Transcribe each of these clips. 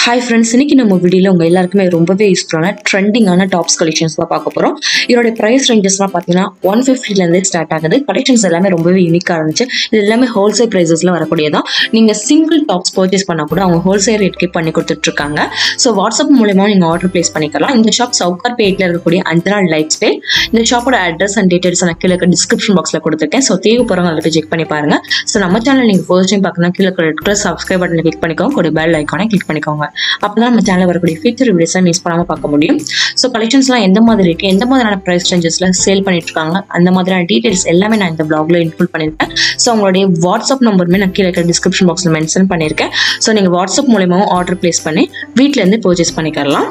hi friends இன்னைக்கு நம்ம வீடியோவில் உங்கள் எல்லாருக்குமே ரொம்பவே யூஸ்ஃபுல்லான ட்ரெண்டிங்கான டாப்ஸ் கலெக்ஷன்ஸ் தான் பார்க்க போகிறோம் இதோட ப்ரைஸ் ரேஞ்சஸ்லாம் பார்த்தீங்கன்னா ஒன் ஃபிஃப்டிலேருந்தே ஸ்டார்ட் ஆகுது கலெக்ஷன்ஸ் எல்லாமே ரொம்பவே யூனிக்காக இருந்துச்சு இது எல்லாமே ஹோல்சேல் ப்ரைஸஸில் வரக்கூடியதான் நீங்கள் சிங்கிள் டாப்ஸ் பர்ச்சேஸ் பண்ணால் கூட அவங்க ஹோல்சேல் ரேட்கே பண்ணி கொடுத்துட்ருக்காங்க ஸோ வாட்ஸ்அப் மூலயமா நீங்கள் ஆர்டர் ப்ளேஸ் பண்ணிக்கலாம் இந்த ஷாப் சவுகார் பேட்டில் இருக்கக்கூடிய அஞ்சனா லைஃப் ஸ்டைல் இந்த ஷாப்போட அட்ரஸ் அண்ட் டீடைல்ஸ் நான் கீழே டிஸ்கிரிப்ஷன் பாக்ஸில் கொடுத்துருக்கேன் ஸோ தேவை போகிறவங்க அதில் போய் செக் பண்ணி பாருங்க ஸோ நம்ம சேனல் நீங்கள் ஃபர்ஸ்ட் டைம் பார்க்கணும் கீழே இருக்கிற சப்ஸ்கிரைப் பட்டனை கிளிக் பண்ணிக்கோங்க கூட பெல் ஐக்கானை கிளிக் பண்ணிக்கோங்க அப்போ தான் நம்ம சேனலில் வரக்கூடிய ஃபியூச்சர் வீடியோஸை மிஸ் பண்ணாமல் பார்க்க முடியும் ஸோ கலெக்ஷன்ஸ்லாம் எந்த மாதிரி இருக்குது எந்த மாதிரியான ப்ரைஸ் ரேஞ்சஸில் சேல் பண்ணிட்டு இருக்காங்க அந்த மாதிரியான டீடைல்ஸ் எல்லாமே நான் இந்த பிளாக்ல இன்க்ளூட் பண்ணியிருக்கேன் ஸோ உங்களுடைய வாட்ஸ்அப் நம்பருமே நான் கீழே இருக்கிற டிஸ்கிரிப்ஷன் பாக்ஸில் மென்ஷன் பண்ணியிருக்கேன் ஸோ நீங்கள் வாட்ஸ்அப் மூலியமாகவும் ஆர்டர் ப்ளேஸ் பண்ணி வீட்டிலேருந்து பர்ச்சேஸ் பண்ணிக்கலாம்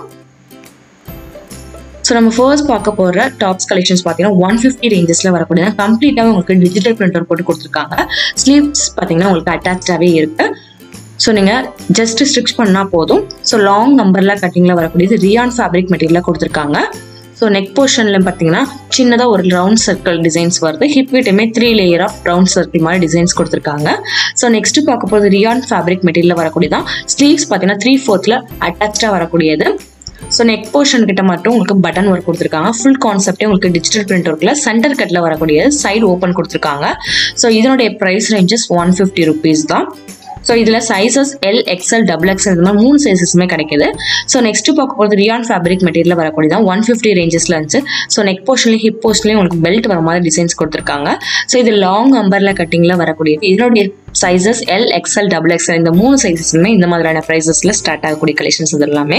ஸோ நம்ம ஃபர்ஸ்ட் பார்க்க போகிற டாப்ஸ் கலெக்ஷன்ஸ் பார்த்தீங்கன்னா ஒன் ஃபிஃப்டி ரேஞ்சஸில் வரக்கூடிய கம்ப்ளீட்டாக உங்களுக்கு டிஜிட்டல் பிரிண்டர் போட்டு கொடுத்துருக்காங்க ஸ்லீவ்ஸ் பார்த்தீங்கன்னா உங்களுக்கு அட்டாச்சாகவே இருக்கு ஸோ நீங்கள் ஜஸ்ட் ஸ்டிச் பண்ணால் போதும் ஸோ லாங் நம்பரில் கட்டிங்கில் வரக்கூடியது ரியான் ஃபேப்ரிக் மெட்டீரியலாக கொடுத்துருக்காங்க ஸோ நெக் போர்ஷனில் பார்த்தீங்கன்னா சின்னதாக ஒரு ரவுண்ட் சர்க்கிள் டிசைன்ஸ் வருது ஹிப் விட்டுமே three layer of round circle மாதிரி டிசைன்ஸ் கொடுத்துருக்காங்க ஸோ நெக்ஸ்ட் பார்க்க போகிறது ரியான் ஃபேப்ரிக் மெட்டீரியல் வரக்கூடியதான் ஸ்லீவ்ஸ் பார்த்தீங்கன்னா த்ரீ ஃபோர்த்தில் அட்டாச்சாக வரக்கூடியது ஸோ நெக் போர்ஷன் கிட்ட மட்டும் உங்களுக்கு பட்டன் ஒர்க் கொடுத்துருக்காங்க ஃபுல் கான்செப்டே உங்களுக்கு டிஜிட்டல் பிரிண்ட் ஒர்க்கில் சென்டர் கட்டில் வரக்கூடிய சைடு ஓப்பன் கொடுத்துருக்காங்க ஸோ இதனுடைய price ranges one fifty rupees தான் ஸோ இதில் sizes L XL double XL இந்த மாதிரி மூணு சைஸஸுமே கிடைக்குது ஸோ நெக்ஸ்ட் பார்க்க போகிறது ரியான் ஃபேப்ரிக் மெட்டீரியல் வரக்கூடியதான் ஒன் ஃபிஃப்டி ரேஞ்சஸில் இருந்துச்சு ஸோ நெக் போர்ஷன்லேயும் ஹிப் போர்ஷன்லேயும் உங்களுக்கு பெல்ட் வர மாதிரி டிசைன்ஸ் கொடுத்துருக்காங்க ஸோ இது லாங் அம்பரில் கட்டிங்கில் வரக்கூடியது இதனுடைய sizes L XL double XL இந்த மூணு சைஸஸுமே இந்த மாதிரியான ப்ரைஸஸில் ஸ்டார்ட் ஆகக்கூடிய கலெக்ஷன்ஸ் இது எல்லாமே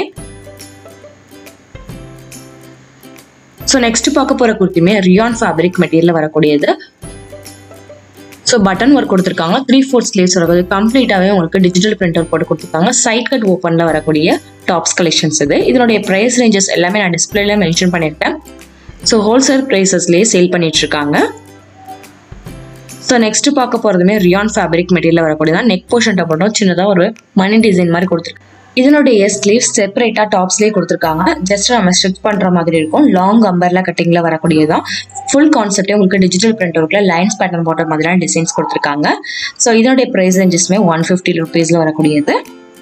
ஸோ நெக்ஸ்ட் பார்க்க போகிற குர்த்தியுமே ரியான் ஃபேப்ரிக் மெட்டீரியல் வரக்கூடியது ஸோ பட்டன் ஒர்க் கொடுத்துருக்காங்க த்ரீ ஃபோர் ஸ்லீவ்ஸ் வரது கம்ப்ளீட்டாகவே உங்களுக்கு டிஜிட்டல் பிரிண்டர் போட்டு கொடுத்துருக்காங்க சைட் கட் ஓப்பனில் வரக்கூடிய டாப்ஸ் கலெக்ஷன்ஸ் இது இதனுடைய ப்ரைஸ் ரேஞ்சஸ் எல்லாமே நான் டிஸ்பிளேல மென்ஷன் பண்ணியிருக்கேன் ஸோ ஹோல்சேல் ப்ரைஸஸ்லேயே சேல் பண்ணிட்டு இருக்காங்க ஸோ நெக்ஸ்ட் பார்க்க போகிறதுமே ரியான் ஃபேப்ரிக் மெட்டீரியல் வரக்கூடியதான் நெக் போர்ஷன் போட்டோம் சின்னதாக ஒரு மணி டிசைன் மாதிரி கொடுத்துருக்காங்க இதனுடைய ஸ்லீவ் செப்பரேட்டாக டாப்ஸ்லேயே கொடுத்துருக்காங்க ஜஸ்ட் நம்ம ஸ்டிச் பண்ணுற மாதிரி இருக்கும் லாங் அம்பர்ல கட்டிங்கில் வரக்கூடியதான் ஃபுல் கான்செப்டே உங்களுக்கு டிஜிட்டல் பிரிண்ட் ஒர்க்கில் லைன்ஸ் பேட்டர்ன் போட்ட மாதிரியான டிசைன்ஸ் கொடுத்துருக்காங்க ஸோ இதனுடைய ப்ரைஸ் ரேஞ்சஸ்மே ஒன் ஃபிஃப்டி ருபீஸில் வரக்கூடியது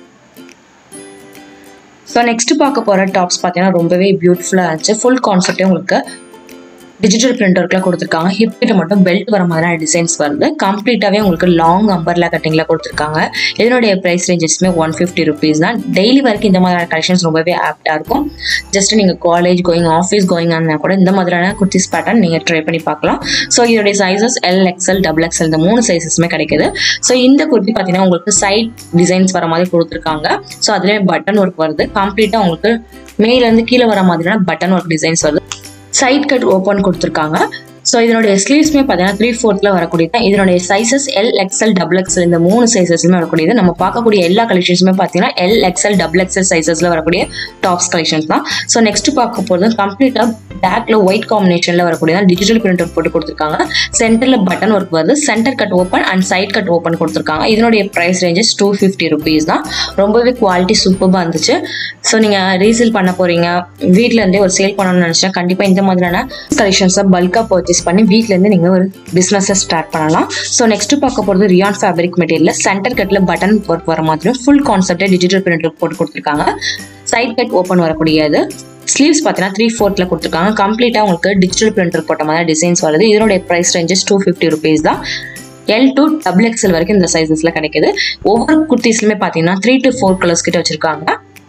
ஸோ நெக்ஸ்ட் பார்க்க போகிற டாப்ஸ் பார்த்தீங்கன்னா ரொம்பவே பியூட்டிஃபுல்லாக இருந்துச்சு ஃபுல் கான்செப்டே உங்களுக்கு டிஜிட்டல் பிரிண்ட் ஒர்க்கில் கொடுத்துருக்காங்க ஹிப் கிட்ட மட்டும் பெல்ட் வர மாதிரியான டிசைன்ஸ் வருது கம்ப்ளீட்டாகவே உங்களுக்கு லாங் அம்பர்ல கட்டிங்கில் கொடுத்துருக்காங்க இதனுடைய ப்ரைஸ் ரேஞ்சஸ்மே ஒன் ஃபிஃப்டி ருபீஸ் தான் டெய்லி வரைக்கும் இந்த மாதிரியான கலெக்ஷன்ஸ் ரொம்பவே ஆப்டாக இருக்கும் ஜஸ்ட் நீங்கள் காலேஜ் கோயிங் ஆஃபீஸ் கோயிங் ஆனால் கூட இந்த மாதிரியான குர்த்திஸ் பேட்டர்ன் நீங்கள் ட்ரை பண்ணி பார்க்கலாம் ஸோ இதோடைய sizes L XL double XL இந்த மூணு சைஸஸுமே கிடைக்குது ஸோ இந்த குர்த்தி பார்த்தீங்கன்னா உங்களுக்கு சைட் டிசைன்ஸ் வர மாதிரி கொடுத்துருக்காங்க ஸோ அதுலேயே பட்டன் ஒர்க் வருது கம்ப்ளீட்டாக உங்களுக்கு மேலேருந்து கீழே வர மாதிரியான பட்டன் ஒர்க் டிசைன்ஸ் வருது சைட் கட் ஓப்பன் கொடுத்துருக்காங்க ஸோ இதனுடைய ஸ்லீவ்ஸ்மே பார்த்தீங்கன்னா த்ரீ ஃபோர்த்தில் வரக்கூடியது இதனுடைய sizes L XL double XL இந்த மூணு சைஸஸ்மே வரக்கூடியது நம்ம பார்க்கக்கூடிய எல்லா கலெக்ஷன்ஸுமே பார்த்தீங்கன்னா எல் எக்ஸ்எல் டபுள் எக்ஸ்எல் சைஸஸில் வரக்கூடிய டாப்ஸ் கலெக்ஷன்ஸ் தான் ஸோ நெக்ஸ்ட் பார்க்க போகிறது கம்ப்ளீட்டாக பேக்கில் ஒயிட் காம்பினேஷனில் வரக்கூடிய டிஜிட்டல் பிரிண்ட் ஒர்க் போட்டு கொடுத்துருக்காங்க சென்டரில் பட்டன் ஒர்க் வருது centre cut open and side cut open கொடுத்துருக்காங்க இதனுடைய price ranges two fifty rupees தான் ரொம்பவே குவாலிட்டி சூப்பராக இருந்துச்சு ஸோ நீங்கள் ரீசேல் பண்ண போகிறீங்க வீட்டிலேருந்தே ஒரு சேல் பண்ணணும்னு நினச்சா கண்டிப்பாக இந்த மாதிரியான கலெக்ஷன்ஸை பல்காக பர்ச்சேஸ் பண்ணி வீட்டிலேருந்து நீங்கள் ஒரு பிஸ்னஸை ஸ்டார்ட் பண்ணலாம் ஸோ நெக்ஸ்ட் பார்க்க போகிறது ரியான் ஃபேப்ரிக் மெட்டீரியல் சென்டர் கட்டில் பட்டன் ஒர்க் வர மாதிரியும் ஃபுல் கான்செப்டே டிஜிட்டல் பிரிண்ட் போட்டு கொடுத்துருக்காங்க சைட் கட் ஓப்பன் வரக்கூடியது ஸ்லீவ்ஸ் பார்த்தீங்கன்னா த்ரீ ஃபோர்த்தில் கொடுத்துருக்காங்க கம்ப்ளீட்டாக உங்களுக்கு டிஜிட்டல் பிரிண்டர் போட்ட மாதிரி டிசைன்ஸ் வருது இதனுடைய price ranges two fifty rupees தான் எல் டு டபுள் எக்ஸ்எல் வரைக்கும் இந்த சைஸஸில் கிடைக்குது ஒவ்வொரு குர்த்திஸ்லையுமே பார்த்தீங்கன்னா த்ரீ டு ஃபோர் கலர்ஸ் கிட்ட வச்சிருக்காங்க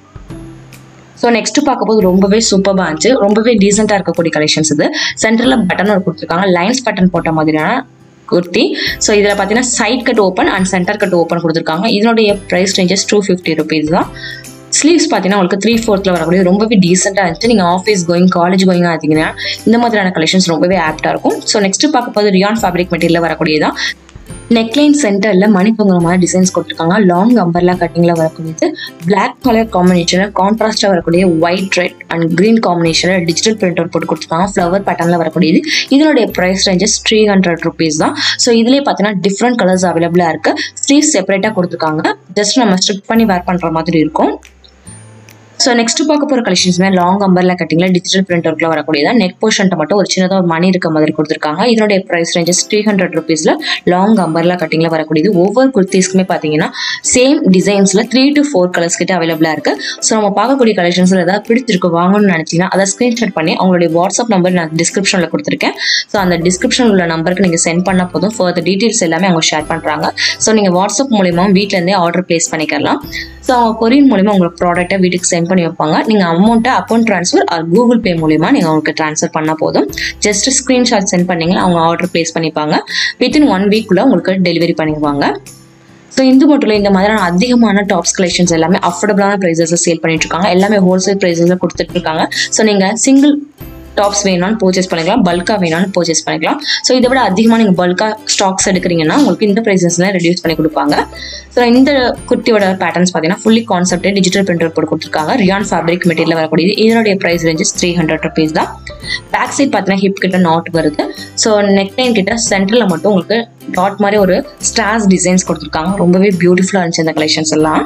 ஸோ நெக்ஸ்ட் பார்க்கும்போது ரொம்பவே சூப்பராக இருந்துச்சு ரொம்பவே டீசெண்டாக இருக்கக்கூடிய கலெக்ஷன்ஸ் இது சென்டரில் பட்டன் ஒரு கொடுத்துருக்காங்க லைன்ஸ் பட்டன் போட்ட மாதிரியான குர்த்தி ஸோ இதில் பார்த்தீங்கன்னா side cut open and centre cut open கொடுத்துருக்காங்க இதனுடைய price ranges two fifty rupees தான் ஸ்லீவ்ஸ் பார்த்தீங்கன்னா உங்களுக்கு த்ரீ ஃபோர்த்தில் வரக்கூடிய ரொம்பவே டீசெண்டாக இருந்துச்சு நீங்கள் ஆஃபீஸ் கோயிங் காலேஜ் கோயிங் ஆகிங்கன்னா இந்த மாதிரியான கலெக்ஷன்ஸ் ரொம்பவே ஆப்டாக இருக்கும் ஸோ நெக்ஸ்ட் பார்க்க போது ரியான் ஃபேப்ரிக் மெட்டீரியல் வரக்கூடியதான் நெக்லைன் சென்டரில் மணி தொங்குற மாதிரி டிசைன்ஸ் கொடுத்துருக்காங்க லாங் அம்பர்லா கட்டிங்கில் வரக்கூடியது பிளாக் கலர் காம்பினேஷனில் கான்ட்ராஸ்டாக வரக்கூடிய ஒயிட் ரெட் அண்ட் க்ரீன் காம்பினேஷனில் டிஜிட்டல் பிரிண்டர் போட்டு கொடுத்துருக்காங்க ஃப்ளவர் பேட்டர்னில் வரக்கூடியது இதனுடைய price ranges three hundred rupees தான் ஸோ இதுலேயே பார்த்தீங்கன்னா டிஃப்ரெண்ட் கலர்ஸ் அவைலபிளாக இருக்குது ஸ்லீவ் செப்பரேட்டாக கொடுத்துருக்காங்க ஜஸ்ட் நம்ம ஸ்ட்ரிக் பண்ணி வேர் பண்ணுற மாதிரி இருக்கும் ஸோ நெக்ஸ்ட் பார்க்க போகிற கலெக்ஷன்ஸ்மே லாங் அம்பர்ல கட்டிங்ல டிஜிட்டல் பிரிண்ட் ஒர்க்கில் வரக்கூடியதான் நெக் போர்ஷன்ட்ட மட்டும் ஒரு சின்னதாக ஒரு மணி இருக்க மாதிரி கொடுத்துருக்காங்க இதனுடைய ப்ரைஸ் ரேஞ்சஸ் த்ரீ ஹண்ட்ரட் ருபீஸில் லாங் அம்பர்ல கட்டிங்ல வரக்கூடியது ஒவ்வொரு குர்த்திஸ்க்குமே பார்த்தீங்கன்னா சேம் டிசைன்ஸில் த்ரீ டு ஃபோர் கலர்ஸ் கிட்ட அவைலபிளாக இருக்கு ஸோ நம்ம பார்க்கக்கூடிய கலெக்ஷன்ஸில் ஏதாவது பிடிச்சிருக்கு வாங்கணும்னு நினச்சிங்கன்னா அதை ஸ்க்ரீன்ஷாட் பண்ணி அவங்களுடைய வாட்ஸ்அப் நம்பர் நான் டிஸ்கிரிப்ஷனில் கொடுத்துருக்கேன் ஸோ அந்த டிஸ்கிரிப்ஷன் உள்ள நம்பருக்கு நீங்கள் சென்ட் பண்ண போதும் ஃபர்தர் டீட்டெயில்ஸ் எல்லாமே அவங்க ஷேர் பண்ணுறாங்க ஸோ நீங்கள் வாட்ஸ்அப் மூலியமா வீட்டிலேருந்தே ஆர்டர் ப்ளேஸ் பண்ணிக்கலாம் ஸோ அவங்க கொரியன் மூலிமா உங்களுக்கு ப்ராடக்ட்டை வீட்டுக்கு சென்ட் பண்ணி வைப்பாங்க நீங்கள் அமௌண்ட்டை account transfer or Google Pay மூலிமா நீங்கள் அவங்களுக்கு ட்ரான்ஸ்ஃபர் பண்ணால் போதும் ஜஸ்ட் ஸ்க்ரீன்ஷாட் சென்ட் பண்ணீங்கன்னா அவங்க ஆர்டர் ப்ளேஸ் பண்ணிப்பாங்க வித்தின் ஒன் வீக்குள்ளே உங்களுக்கு டெலிவரி பண்ணிடுவாங்க ஸோ இது மட்டும் இல்லை இந்த மாதிரியான அதிகமான டாப்ஸ் கலெக்ஷன்ஸ் எல்லாமே அஃபோர்டபுளான ப்ரைஸஸில் சேல் பண்ணிட்டு இருக்காங்க எல்லாமே ஹோல்சேல் ப்ரைஸஸில் கொடுத்துட்டு இருக்காங்க ஸோ நீங்கள் சிங்கிள் டாப்ஸ் வேணாலும் பர்ச்சேஸ் பண்ணிக்கலாம் பல்காக வேணாலும் பர்ச்சேஸ் பண்ணிக்கலாம் ஸோ இதை விட அதிகமாக நீங்கள் பல்காக ஸ்டாக்ஸ் எடுக்கிறீங்கன்னா உங்களுக்கு இந்த ப்ரைஸஸ்லாம் ரெடியூஸ் பண்ணி கொடுப்பாங்க ஸோ இந்த குர்த்தியோட பேட்டர்ன்ஸ் பார்த்தீங்கன்னா ஃபுல்லி கான்செப்ட் டிஜிட்டல் பிரிண்டர் போட்டு கொடுத்துருக்காங்க ரியான் ஃபேப்ரிக் மெட்டீரியல் வரக்கூடியது இதனுடைய price ranges three hundred rupees தான் பேக் சைட் பார்த்தீங்கன்னா ஹிப் கிட்ட நாட் வருது ஸோ நெக் லைன் கிட்ட சென்டரில் மட்டும் உங்களுக்கு டாட் மாதிரி ஒரு ஸ்டார்ஸ் டிசைன்ஸ் கொடுத்துருக்காங்க ரொம்பவே பியூட்டிஃபுல்லாக இருந்துச்சு இந்த கலெக்ஷன்ஸ் எல்லாம்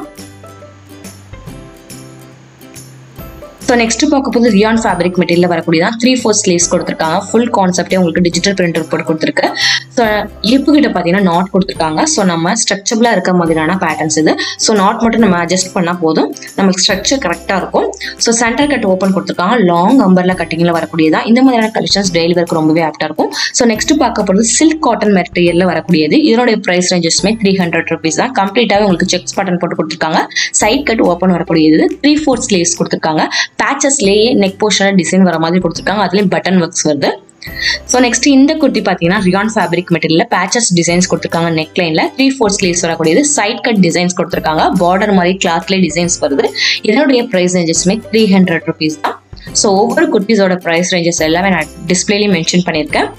ஸோ நெக்ஸ்ட் பார்க்க போது ரியான் ஃபேப்ரிக் மெட்டீரியல் வரக்கூடியதான் த்ரீ ஃபோர் ஸ்லீவ்ஸ் கொடுத்துருக்காங்க ஃபுல் கான்செப்டே உங்களுக்கு டிஜிட்டல் பிரிண்டர் போட்டு கொடுத்துருக்கு ஸோ இப்பு கிட்ட பார்த்தீங்கன்னா நாட் கொடுத்துருக்காங்க ஸோ நம்ம ஸ்ட்ரக்சபிளாக இருக்க மாதிரியான பேட்டர்ன்ஸ் இது ஸோ நாட் மட்டும் நம்ம அட்ஜஸ்ட் பண்ணால் போதும் நமக்கு ஸ்ட்ரக்சர் கரெக்டாக இருக்கும் ஸோ சென்டர் கட் ஓப்பன் கொடுத்துருக்காங்க லாங் அம்பர்ல கட்டிங்கில் வரக்கூடியதான் இந்த மாதிரியான கலெக்ஷன்ஸ் டெய்லி ஒர்க் ரொம்பவே ஆப்டாக இருக்கும் ஸோ நெக்ஸ்ட் பார்க்க போகிறது சில்க் காட்டன் மெட்டீரியலில் வரக்கூடியது இதனுடைய ப்ரைஸ் ரேஞ்சஸ்மே த்ரீ ஹண்ட்ரட் ருபீஸ் தான் கம்ப்ளீட்டாகவே உங்களுக்கு செக்ஸ் பட்டன் போட்டு கொடுத்துருக்காங்க சைட் கட் ஓப்பன் வரக்கூடியது த்ரீ ஃபோர் ஸ்லீவ்ஸ் கொடுத்துருக்காங்க பேச்சஸ்லேயே நெக் போர்ஷனில் டிசைன் வர மாதிரி கொடுத்துருக்காங்க அதுலேயும் பட்டன் ஒர்க்ஸ் வருது ஸோ நெக்ஸ்ட் இந்த குர்த்தி பார்த்தீங்கன்னா rayon fabric material patches designs கொடுத்துருக்காங்க நெக் லைனில் த்ரீ ஃபோர் ஸ்லீவ்ஸ் வரக்கூடியது சைட் கட் டிசைன்ஸ் கொடுத்துருக்காங்க பார்டர் மாதிரி கிளாத்லேயே டிசைன்ஸ் வருது இதனுடைய ப்ரைஸ் ரேஞ்சஸ்மே த்ரீ ஹண்ட்ரட் ருபீஸ் தான் ஸோ ஒவ்வொரு குர்த்திஸோட ப்ரைஸ் ரேஞ்சஸ் எல்லாமே நான் டிஸ்பிளேலையும் மென்ஷன் பண்ணியிருக்கேன்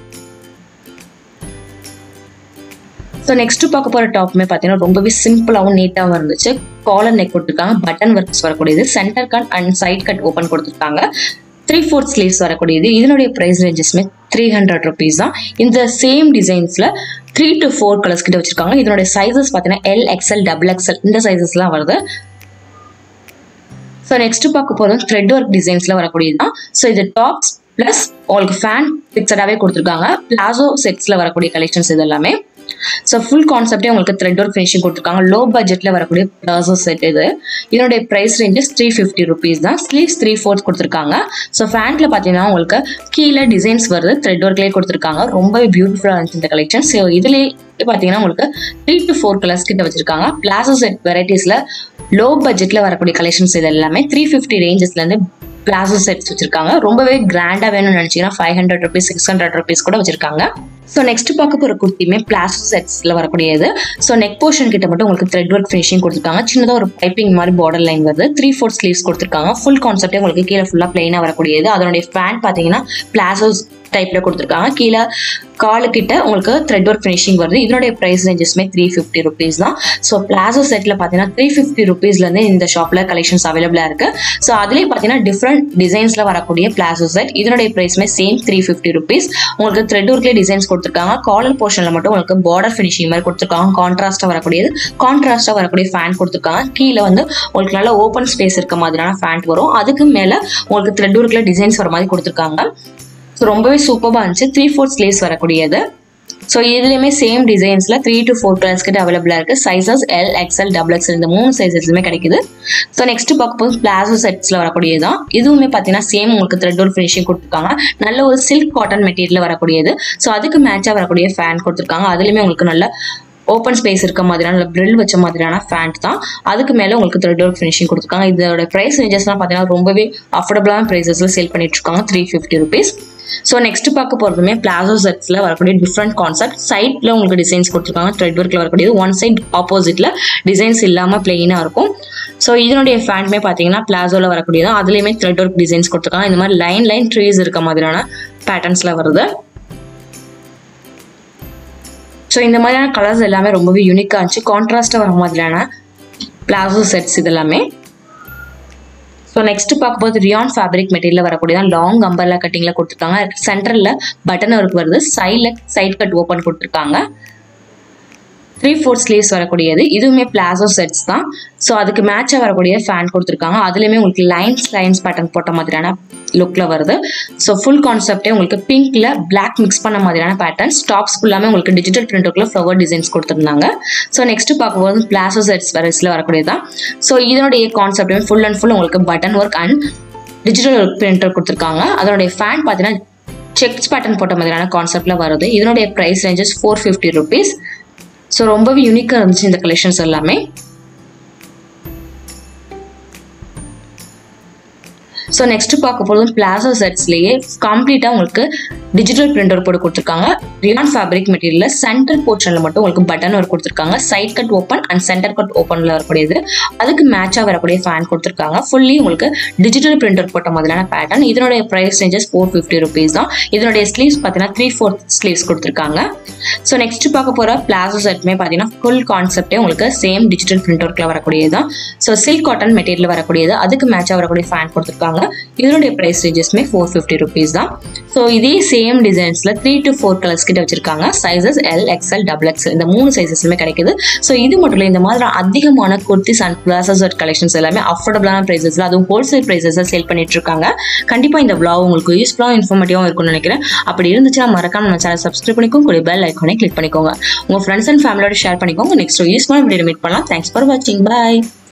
ஸோ நெக்ஸ்ட் பார்க்க போகிற டாப்புமே பார்த்தீங்கன்னா ரொம்பவே சிம்பிளாகவும் நீட்டாகவும் இருந்துச்சு காலர் நெக் கொடுத்துருக்காங்க பட்டன் ஒர்க்ஸ் வரக்கூடியது centre cut and side cut open கொடுத்துருக்காங்க த்ரீ ஃபோர்த் ஸ்லீவ்ஸ் வரக்கூடியது இதனுடைய ப்ரைஸ் ரேஞ்சஸ்மே த்ரீ ஹண்ட்ரட் ருபீஸ் தான் இந்த சேம் டிசைன்ஸில் த்ரீ டு ஃபோர் கலர்ஸ் கிட்ட வச்சிருக்காங்க இதனுடைய சைஸஸ் பார்த்தீங்கன்னா எல் எக்ஸ்எல் டபுள் எக்ஸ்எல் இந்த சைஸஸ்லாம் வருது ஸோ நெக்ஸ்ட் பார்க்க போகிறது த்ரெட் ஒர்க் டிசைன்ஸில் வரக்கூடியது தான் ஸோ இது டாப்ஸ் ப்ளஸ் உங்களுக்கு ஃபேன் ஃபிக்ஸடாகவே கொடுத்துருக்காங்க பிளாசோ செட்ஸில் வரக்கூடிய கலெக்ஷன்ஸ் இது எல்லாமே ஸோ ஃபுல் கான்செப்டே உங்களுக்கு த்ரெட் ஒர்க் ஃபினிஷிங் கொடுத்துருக்காங்க லோ பட்ஜெட்டில் வரக்கூடிய பிளாசோ செட் இது இதனுடைய price ranges three fifty rupees தான் ஸ்லீவ்ஸ் த்ரீ ஃபோர்த் கொடுத்துருக்காங்க ஸோ ஃபேண்ட்டில் பார்த்தீங்கன்னா உங்களுக்கு கீழே டிசைன்ஸ் வருது த்ரெட் ஒர்க்லேயே கொடுத்துருக்காங்க ரொம்பவே பியூட்டிஃபுல்லாக இருந்துச்சு இந்த கலெக்ஷன் ஸோ இதுலேயே பார்த்தீங்கன்னா உங்களுக்கு த்ரீ டு ஃபோர் கலர்ஸ் கிட்ட வச்சிருக்காங்க பிளாசோ செட் வெரைட்டிஸில் லோ பட்ஜெட்டில் வரக்கூடிய கலெக்ஷன்ஸ் இது எல்லாமே த்ரீ ஃபிஃப்டி ரேஞ்சஸ்லேருந்து பிளாசோ செட்ஸ் வச்சிருக்காங்க ரொம்பவே கிராண்டாக வேணும்னு நினச்சிங்கன்னா five hundred rupees six hundred rupees கூட வச்சிருக்காங்க ஸோ நெக்ஸ்ட் பார்க்க போகிற குர்த்தியுமே பிளாஸ்டிக் செட்ஸில் வரக்கூடியது ஸோ நெக் போர்ஷன் கிட்ட மட்டும் உங்களுக்கு த்ரெட் ஒர்க் ஃபினிஷிங் கொடுத்துருக்காங்க சின்னதாக ஒரு பைப்பிங் மாதிரி பார்டர் லைன் வருது த்ரீ ஃபோர் ஸ்லீவ்ஸ் கொடுத்துருக்காங்க ஃபுல் கான்செப்டே உங்களுக்கு கீழே ஃபுல்லாக பிளைனாக வரக்கூடியது அதனுடைய ஃபேன் பார்த்தீங்கன்னா பிளாசோஸ் டைப்பில் கொடுத்துருக்காங்க கீழே காலு கிட்ட உங்களுக்கு த்ரெட் ஒர்க் ஃபினிஷிங் வருது இதனுடைய ப்ரைஸ் ரேஞ்சஸ்மே த்ரீ ஃபிஃப்டி ருபீஸ் தான் ஸோ பிளாசோ செட்டில் பார்த்தீங்கன்னா த்ரீ ஃபிஃப்டி ருபீஸ்லேருந்து இந்த ஷாப்பில் கலெக்ஷன்ஸ் அவைலபிளாக இருக்குது ஸோ அதுலேயே பார்த்தீங்கன்னா டிஃப்ரெண்ட் டிசைன்ஸில் வரக்கூடிய பிளாசோ செட் இதனுடைய ப்ரைஸ்மே சேம் த்ரீ ஃபிஃப்டி ருபீஸ் உங்களுக்கு த்ரெட் ஒர்க்லேயே டிசைன்ஸ் கொடுத்துருக்காங்க காலர் போர்ஷனில் மட்டும் உங்களுக்கு பார்டர் ஃபினிஷிங் மாதிரி கொடுத்துருக்காங்க கான்ட்ராஸ்ட்டாக வரக்கூடியது கான்ட்ராஸ்ட்டாக வரக்கூடிய ஃபேன் கொடுத்துருக்காங்க கீழே வந்து உங்களுக்கு நல்ல ஓப்பன் ஸ்பேஸ் இருக்க மாதிரியான ஃபேண்ட் வரும் அதுக்கு மேலே உங்களுக்கு த்ரெட் ஒர்க்கில் டிசைன்ஸ் வர மாதிரி கொடுத்துருக்காங்க ஸோ ரொம்பவே சூப்பராக இருந்துச்சு த்ரீ ஃபோர் ஸ்லீவ்ஸ் வரக்கூடியது ஸோ இதுலேயுமே சேம் டிசைன்ஸில் த்ரீ டு ஃபோர் கலர்ஸ் கிட்ட அவைலபிளாக இருக்குது sizes L XL double XL இந்த மூணு சைஸஸ்லுமே கிடைக்குது ஸோ நெக்ஸ்ட் பார்க்க போது பிளாசோ செட்ஸில் வரக்கூடியது தான் இதுவுமே பார்த்தீங்கன்னா சேம் உங்களுக்கு த்ரெட் ஒரு ஃபினிஷிங் கொடுத்துருக்காங்க நல்ல ஒரு சில்க் காட்டன் மெட்டீரியல் வரக்கூடியது ஸோ அதுக்கு மேட்சாக வரக்கூடிய ஃபேன் கொடுத்துருக்காங்க அதுலேயுமே உங்களுக்கு நல்ல ஓப்பன் ஸ்பேஸ் இருக்க மாதிரியான நல்ல ப்ரில் வச்ச மாதிரியான ஃபேண்ட் தான் அதுக்கு மேலே உங்களுக்கு த்ரெட் ஒர்க் ஃபினிஷிங் கொடுத்துருக்காங்க இதோட ப்ரைஸ் ரேஞ்சஸ்லாம் பார்த்தீங்கன்னா ரொம்பவே அஃபோர்டபுளான ப்ரைஸஸில் சேல் பண்ணிட்டு இருக்காங்க three fifty rupees so next பார்க்க போகிறதுமே பிளாசோ செட்ஸில் வரக்கூடிய டிஃப்ரெண்ட் கான்செப்ட் சைடில் உங்களுக்கு டிசைன்ஸ் கொடுத்துருக்காங்க த்ரெட் ஒர்க்கில் வரக்கூடியது ஒன் சைட் ஆப்போசிட்டில் டிசைன்ஸ் இல்லாமல் பிளெயினாக இருக்கும் ஸோ இதனுடைய ஃபேண்ட்மே பார்த்தீங்கன்னா பிளாசோவில் வரக்கூடியது அதுலேயுமே த்ரெட் ஒர்க் டிசைன்ஸ் கொடுத்துருக்காங்க இந்த மாதிரி லைன் லைன் ட்ரீஸ் இருக்க மாதிரியான பேட்டர்ன்ஸில் வருது ஸோ இந்த மாதிரியான கலர்ஸ் எல்லாமே ரொம்பவே யூனிக்காக இருந்துச்சு கான்ட்ராஸ்ட்டாக வர மாதிரியான பிளாசோ செட்ஸ் இதெல்லாமே ஸோ நெக்ஸ்ட் பார்க்கும்போது ரியான் ஃபேப்ரிக் மெட்டீரியல் வரக்கூடியதான் லாங் அம்பர்லா கட்டிங்கில் கொடுத்துருக்காங்க சென்டரில் பட்டன் ஒர்க் வருது சைடில் சைட் கட் ஓப்பன் கொடுத்துருக்காங்க த்ரீ ஃபோர் ஸ்லீவ்ஸ் வரக்கூடியது இதுவுமே பிளாசோ செட்ஸ் தான் ஸோ அதுக்கு மேட்சாக வரக்கூடிய ஃபேன் கொடுத்துருக்காங்க அதுலேயுமே உங்களுக்கு லைன்ஸ் லைன்ஸ் பேட்டர்ன் போட்ட மாதிரியான லுக்கில் வருது ஸோ ஃபுல் கான்செப்டே உங்களுக்கு பிங்க்ல பிளாக் மிக்ஸ் பண்ண மாதிரியான பேட்டர்ன்ஸ் டாப்ஸ் ஃபுல்லாமே உங்களுக்கு டிஜிட்டல் பிரிண்டருக்குள்ள ஃப்ளவர் டிசைன்ஸ் கொடுத்துருந்தாங்க ஸோ நெக்ஸ்ட் பார்க்கும்போது பிளாசோ செட்ஸ் வரஸில் வரக்கூடியதான் ஸோ இதனுடைய கான்செப்ட் ஃபுல் அண்ட் ஃபுல் உங்களுக்கு button work and digital work printer கொடுத்துருக்காங்க அதனுடைய ஃபேன் பார்த்தீங்கன்னா செக்ஸ் பேட்டர்ன் போட்ட மாதிரியான கான்செப்டில் வருது இதனுடைய price ranges four fifty rupees so ரொம்பவே யூனிக்காக இருந்துச்சு இந்த கலெக்ஷன்ஸ் எல்லாமே ஸோ நெக்ஸ்ட் பார்க்க போகிறது பிளாசோ செட்ஸ்லேயே கம்ப்ளீட்டாக உங்களுக்கு டிஜிட்டல் பிரிண்டர் போட்டு கொடுத்துருக்காங்க ரியான் ஃபேப்ரிக் மெட்டீரியலில் சென்டர் போர்ஷனில் மட்டும் உங்களுக்கு பட்டன் ஒர்க் கொடுத்துருக்காங்க side cut open and centre cut ஓப்பனில் வரக்கூடியது அதுக்கு மேட்சாக வரக்கூடிய ஃபேன் கொடுத்துருக்காங்க ஃபுல்லி உங்களுக்கு டிஜிட்டல் பிரிண்டர் போட்ட மாதிரியான பேட்டர்ன் இதனுடைய price ranges four fifty rupees தான் இதனுடைய ஸ்லீவ்ஸ் பார்த்தீங்கன்னா த்ரீ ஃபோர்த் ஸ்லீவ்ஸ் கொடுத்துருக்காங்க ஸோ நெக்ஸ்ட் பார்க்க போகிற பிளாசோ செட்டுமே பார்த்தீங்கன்னா ஃபுல் கான்செப்டே உங்களுக்கு சேம் டிஜிட்டல் பிரிண்டர்க்கில் வரக்கூடியது தான் ஸோ சில்க் காட்டன் மெட்டீரியல் வரக்கூடியது அதுக்கு மேட்சாக வரக்கூடிய ஃபேன் கொடுத்துருக்காங்க இதனுடைய ப்ரைஸ் ரேஞ்சஸ்மே ஃபோர் ஃபிஃப்டி ருபீஸ் தான் ஸோ இதே சேம் டிசைன்ஸில் த்ரீ டு ஃபோர் கலர்ஸ் கிட்ட வச்சிருக்காங்க sizes L XL double XL இந்த மூணு சைஸஸ்லுமே கிடைக்குது ஸோ இது மட்டும் இல்லை இந்த மாதிரி அதிகமான குர்த்திஸ் அண்ட் பிளாசஸ் கலெக்ஷன்ஸ் எல்லாமே அஃபோர்டபுளான ப்ரைஸஸில் அதுவும் ஹோல்சேல் ப்ரைஸஸில் சேல் பண்ணிட்டு இருக்காங்க கண்டிப்பாக இந்த vlog உங்களுக்கு யூஸ்ஃபுல்லாகவும் இன்ஃபர்மேட்டிவாகவும் இருக்கும்னு நினைக்கிறேன் அப்படி இருந்துச்சுன்னா மறக்காம நம்ம சேனல் சப்ஸ்கிரைப் பண்ணிக்கோங்க கூட பெல் ஐக்கானே கிளிக் பண்ணிக்கோங்க உங்கள் ஃப்ரெண்ட்ஸ் அண்ட் ஃபேமிலியோட ஷேர் பண்ணிக்கோங்க நெக்ஸ்ட் யூஸ்ஃபுல்லான வீடியோ மீட் பண்ணலாம் தேங்க்ஸ் ஃபார் வாட்சிங் பாய்